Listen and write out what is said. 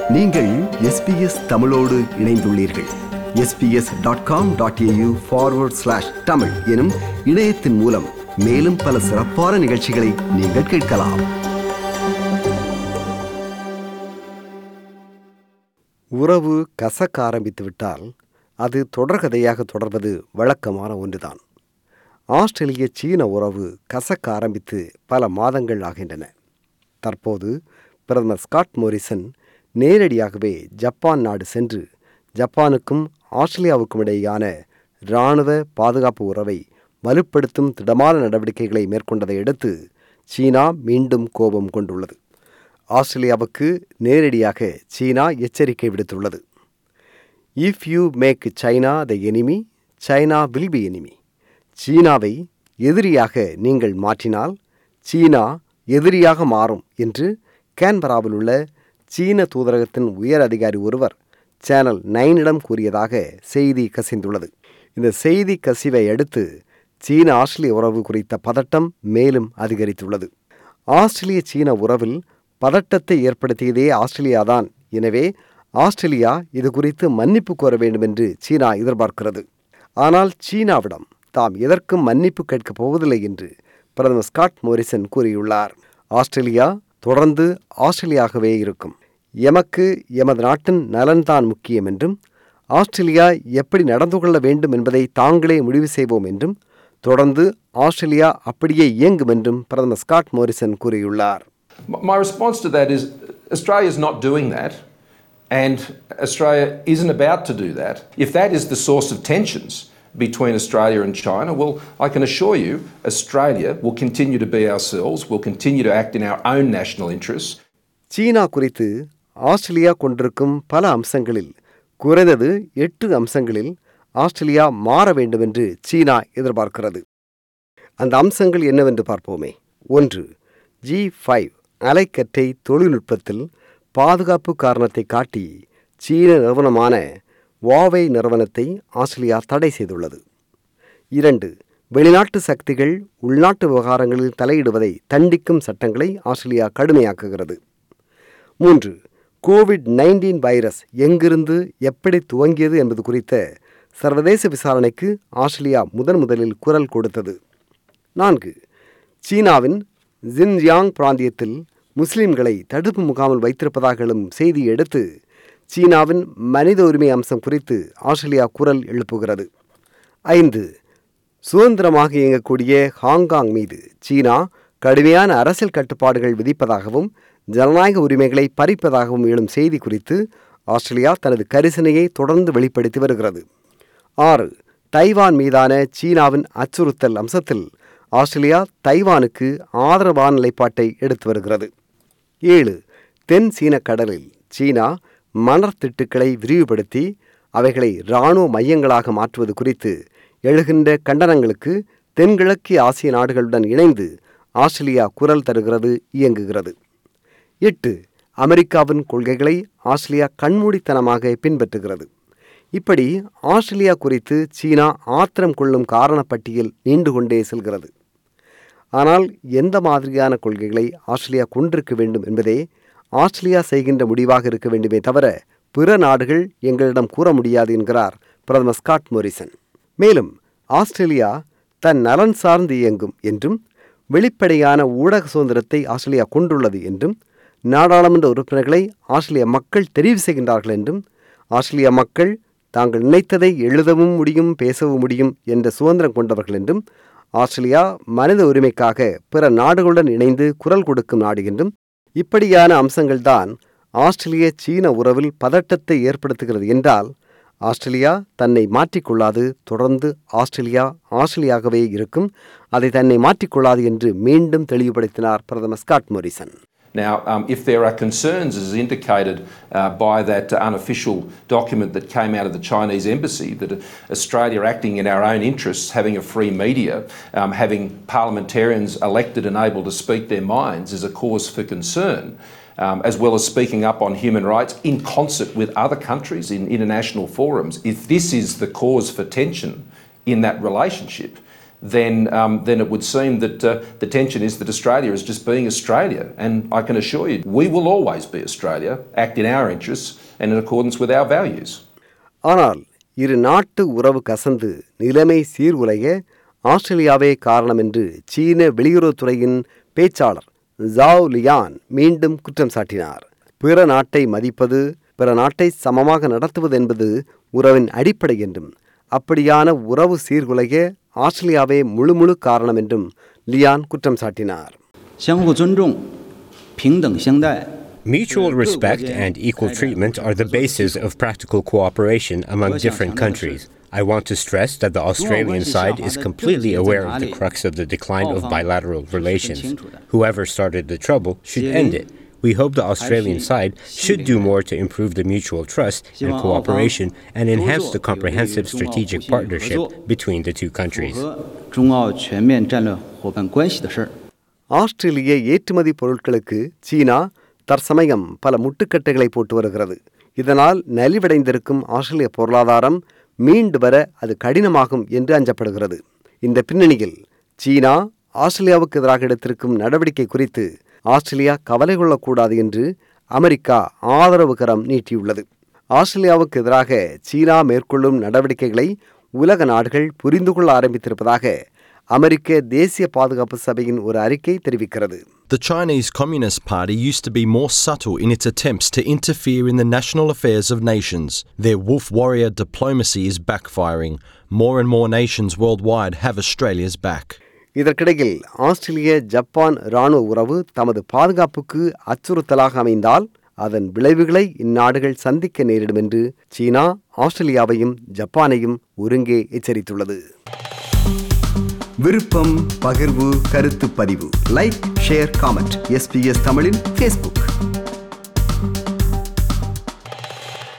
நீங்கள் எஸ்பிஎஸ் தமிழோடு இணைந்துள்ளீர்கள் S B S dot com dot A U forward slash Tamil எனும் இணையத்தின் மூலம் மேலும் பல சிறப்பான நிகழ்ச்சிகளை நீங்கள் கேட்கலாம் உறவு கசக்க ஆரம்பித்து விட்டால் அது தொடர்கதையாக தொடர்வது வழக்கமான ஒன்றுதான் ஆஸ்திரேலிய சீன உறவு கசக்க ஆரம்பித்து பல மாதங்கள் ஆகின்றன தற்போது பிரதமர் ஸ்காட் மோரிசன் நேரடியாகவே ஜப்பான் நாடு சென்று ஜப்பானுக்கும் ஆஸ்திரேலியாவுக்கும் இடையேயான இராணுவ பாதுகாப்பு உறவை வலுப்படுத்தும் திடமான நடவடிக்கைகளை மேற்கொண்டதை அடுத்து சீனா மீண்டும் கோபம் கொண்டுள்ளது ஆஸ்திரேலியாவுக்கு நேரடியாக சீனா எச்சரிக்கை விடுத்துள்ளது if you make China the enemy China will be enemy சீனாவை எதிரியாக நீங்கள் மாற்றினால் சீனா எதிரியாக மாறும் என்று கேன்பராவில் உள்ள சீன தூதரகத்தின் உயர் அதிகாரி ஒருவர் சேனல் நைனிடம் கூறியதாக செய்தி கசிந்துள்ளது இந்த செய்தி கசிவை அடுத்து சீன ஆஸ்திரேலிய உறவு குறித்த பதட்டம் மேலும் அதிகரித்துள்ளது ஆஸ்திரேலிய சீன உறவில் பதட்டத்தை ஏற்படுத்தியதே ஆஸ்திரேலியாதான் எனவே ஆஸ்திரேலியா இது குறித்து மன்னிப்பு கோர வேண்டும் என்று சீனா எதிர்பார்க்கிறது ஆனால் சீனாவிடம் தாம் எதற்கும் மன்னிப்பு கேட்கப் போவதில்லை என்று பிரதமர் ஸ்காட் மோரிசன் கூறியுள்ளார் ஆஸ்திரேலியா தொடர்ந்து ஆஸ்திரேலியாகவே இருக்கும் எமக்கு எமது நாட்டின் நலன்தான் முக்கியம் என்றும் ஆஸ்திரேலியா எப்படி நடந்து கொள்ள வேண்டும் என்பதை தாங்களே முடிவு செய்வோம் என்றும் தொடர்ந்து ஆஸ்திரேலியா அப்படியே இயங்கும் என்றும் பிரதமர் ஸ்காட் மோரிசன் கூறியுள்ளார் My response to that is Australia's not doing that, and Australia isn't about to do that. If that is the source of tensions between Australia and China, well, I can assure you Australia will continue to be ourselves, will continue to act in our own national interests. சீனா குறித்து Australia கொண்டிருக்கும் பல அம்சங்களில் குறைந்தது எட்டு அம்சங்களில் Australia மாற வேண்டும் என்று சீனா எதிர்பார்க்கிறது அந்த அம்சங்கள் என்னவென்று பார்ப்போமே ஒன்று ஜி ஃபைவ் அலைக்கற்றை தொழில்நுட்பத்தில் பாதுகாப்பு காரணத்தை காட்டி சீன நிறுவனமான வாவை நிறுவனத்தை ஆஸ்திரேலியா தடை செய்துள்ளது இரண்டு வெளிநாட்டு சக்திகள் உள்நாட்டு விவகாரங்களில் தலையிடுவதை தண்டிக்கும் சட்டங்களை ஆஸ்திரேலியா கடுமையாக்குகிறது மூன்று கோவிட் நைன்டீன் வைரஸ் எங்கிருந்து எப்படி துவங்கியது என்பது குறித்த சர்வதேச விசாரணைக்கு ஆஸ்திரேலியா முதன் முதலில் குரல் கொடுத்தது நான்கு சீனாவின் ஜின்ஜியாங் பிராந்தியத்தில் முஸ்லிம்களை தடுப்பு முகாமில் வைத்திருப்பதாக எழும் செய்தியை அடுத்து சீனாவின் மனித உரிமை அம்சம் குறித்து ஆஸ்திரேலியா குரல் எழுப்புகிறது ஐந்து சுதந்திரமாக இயங்கக்கூடிய ஹாங்காங் மீது சீனா கடுமையான அரசியல் கட்டுப்பாடுகள் விதிப்பதாகவும் ஜனநாயக உரிமைகளை பறிப்பதாகவும் எழும் செய்தி குறித்து ஆஸ்திரேலியா தனது கரிசனையை தொடர்ந்து வெளிப்படுத்தி வருகிறது ஆறு தைவான் மீதான சீனாவின் அச்சுறுத்தல் அம்சத்தில் ஆஸ்திரேலியா தைவானுக்கு ஆதரவான நிலைப்பாட்டை எடுத்து வருகிறது ஏழு தென் சீன கடலில் சீனா மணற்திட்டுக்களை விரிவுபடுத்தி அவைகளை இராணுவ மையங்களாக மாற்றுவது குறித்து எழுகின்ற கண்டனங்களுக்கு தென்கிழக்கு ஆசிய நாடுகளுடன் இணைந்து ஆஸ்திரேலியா குரல் தருகிறது இயங்குகிறது எட்டு அமெரிக்காவின் கொள்கைகளை ஆஸ்திரேலியா கண்மூடித்தனமாக பின்பற்றுகிறது இப்படி ஆஸ்திரேலியா குறித்து சீனா ஆத்திரம் கொள்ளும் காரணப்பட்டியல் நீண்டு கொண்டே செல்கிறது ஆனால் எந்த மாதிரியான கொள்கைகளை ஆஸ்திரேலியா கொண்டிருக்க வேண்டும் என்பதே ஆஸ்திரேலியா செய்கின்ற முடிவாக இருக்க வேண்டுமே தவிர பிற நாடுகள் எங்களிடம் கூற முடியாது என்கிறார் பிரதமர் ஸ்காட் மோரிசன் மேலும் ஆஸ்திரேலியா தன் நலன் சார்ந்து இயங்கும் என்றும் வெளிப்படையான ஊடக சுதந்திரத்தை ஆஸ்திரேலியா கொண்டுள்ளது என்றும் நாடாளுமன்ற உறுப்பினர்களை ஆஸ்திரேலிய மக்கள் தெரிவு செய்கின்றார்கள் என்றும் ஆஸ்திரேலிய மக்கள் தாங்கள் நினைத்ததை எழுதவும் முடியும் பேசவும் முடியும் என்ற சுதந்திரம் கொண்டவர்கள் என்றும் ஆஸ்திரேலியா மனித உரிமைக்காக பிற நாடுகளுடன் இணைந்து குரல் கொடுக்கும் நாடு என்றும் இப்படியான அம்சங்கள்தான் ஆஸ்திரேலிய சீன உறவில் பதட்டத்தை ஏற்படுத்துகிறது என்றால் ஆஸ்திரேலியா தன்னை மாற்றிக்கொள்ளாது தொடர்ந்து ஆஸ்திரேலியா ஆஸ்திரேலியாகவே இருக்கும் அதை தன்னை மாற்றிக்கொள்ளாது என்று மீண்டும் தெளிவுபடுத்தினார் பிரதமர் Scott Morrison Now, um, if there are concerns, as indicated uh, by that unofficial document that came out of the Chinese embassy, that Australia acting in our own interests, having a free media, um, having parliamentarians elected and able to speak their minds is a cause for concern. Um, as well as speaking up on human rights in concert with other countries in international forums. If this is the cause for tension in that relationship, then, um, then it would seem that uh, the tension is that Australia is just being Australia. And I can assure you, we will always be Australia, act in our interests and in accordance with our values. ஆனால் இரு நாட்டு உறவு கசந்து நிலைமை சீர்குலைய ஆஸ்திரேலியாவே காரணம் என்று சீன வெளியுறவுத்துறையின் பேச்சாளர் ஜாவ் லியான் மீண்டும் குற்றம் சாட்டினார் பிற நாட்டை மதிப்பது பிற நாட்டை சமமாக நடத்துவது என்பது உறவின் அடிப்படை என்றும் அப்படியான உறவு சீர்குலைய ஆஸ்திரேலியாவே முழு முழு காரணம் என்றும் லியான் குற்றம் சாட்டினார் 相互尊重、平等相待。 Mutual respect and equal treatment are the basis of practical cooperation among different countries. I want to stress that the Australian side is completely aware of the crux of the decline of bilateral relations. Whoever started the trouble should end it. We hope the Australian side should do more to improve the mutual trust and cooperation and enhance the comprehensive strategic partnership between the two countries. 和中澳全面战略伙伴关系的事儿。 ஆஸ்திரேலிய ஏற்றுமதி பொருட்களுக்கு சீனா தற்சமயம் பல முட்டுக்கட்டைகளை போட்டு வருகிறது இதனால் நலிவடைந்திருக்கும் ஆஸ்திரேலிய பொருளாதாரம் மீண்டு வர அது கடினமாகும் என்று அஞ்சப்படுகிறது இந்த பின்னணியில் சீனா ஆஸ்திரேலியாவுக்கு எதிராக எடுத்திருக்கும் நடவடிக்கை குறித்து ஆஸ்திரேலியா கவலை கொள்ளக்கூடாது என்று அமெரிக்கா ஆதரவு கரம் நீட்டியுள்ளது ஆஸ்திரேலியாவுக்கு எதிராக சீனா மேற்கொள்ளும் நடவடிக்கைகளை உலக நாடுகள் புரிந்து கொள்ள ஆரம்பித்திருப்பதாக அமெரிக்க தேசிய பாதுகாப்பு சபையின் ஒரு அறிக்கை தெரிவிக்கிறது The Chinese Communist Party used to be more subtle in its attempts to interfere in the national affairs of nations. Their wolf warrior diplomacy is backfiring. More and more nations worldwide have Australia's back. இதற்கிடையில் ஆஸ்திரேலிய Japan இராணுவ உறவு தமது பாதுகாப்புக்கு அச்சுறுத்தலாக அமைந்தால் அதன் விளைவுகளை இந்நாடுகள் சந்திக்க நேரிடும் என்று சீனா ஆஸ்திரேலியாவையும் ஜப்பானையும் ஒருங்கே எச்சரித்துள்ளது விருப்பம் பகிர்வு கருத்து பதிவு லைக் ஷேர் காமெண்ட் எஸ்பிஎஸ் தமிழின் ஃபேஸ்புக்